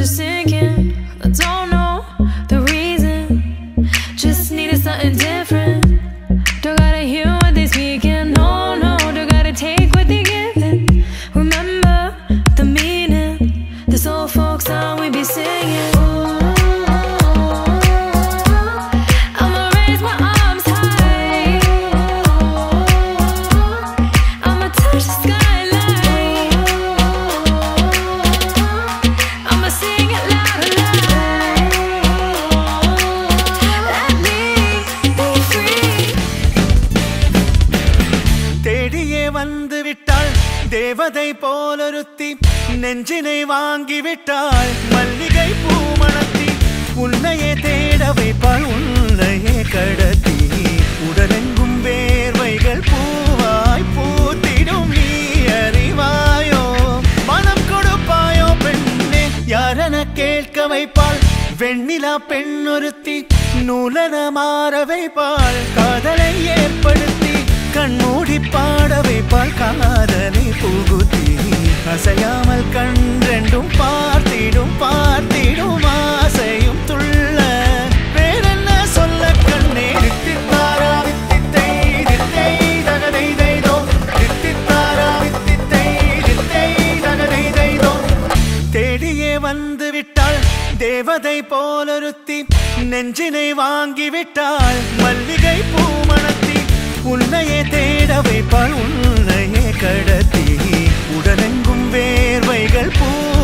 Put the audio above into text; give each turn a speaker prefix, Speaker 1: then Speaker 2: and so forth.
Speaker 1: sinking. I don't know the reason. Just needed something different. Don't gotta hear what they speaking. No, no, don't gotta take what they giving. Remember the meaning. This old folk song we be singing. I'ma raise my arms high. I'ma touch the skyline. I'ma sing it loud and loud. Let me be free.
Speaker 2: தேடியே வந்து விட்டாள் தேவதை போலொருத்தி நெஞ்சினை வாங்கி விட்டாள் மல்லிகை பூமணத்தி உன்னையே தேட வைப்பாள் உன்னையே கடத்தி உடலெங்கும் வேர்வைகள் பூவாய் பூத்திடும் நீ அறிவாயோ மனம் கொடுப்பாயோ பெண்ணே யாரென கேட்க வைப்பாள் வெண்ணிலா பெண்ணொருத்தி நூலன மாற வைப்பாள் காதலை ஏற்படுத்தி கண்மூடி பாட வைப்பாள் காதலை புகுத்தி அசையாமல் கன்றெண்டும் பார்த்திடும் பார்த்திடும் ஆசையும் துள்ள வேறென்ன சொல்ல கண்ணே தித்தித்தாரா வித்தித்தை தித்தை தகதை தைதோ தித்தித்தாரா வித்தித்தை தித்தை தகதை தைதோ தேடியே வந்து விட்டாள் தேவதை போலொருத்தி நெஞ்சினை வாங்கி விட்டாள் மல்லிகை பூமணத்தி உன்னையே தேட வைப்பாள் உன்னையே கடத்தி உடலெங்கும் வேர்வைகள் பூ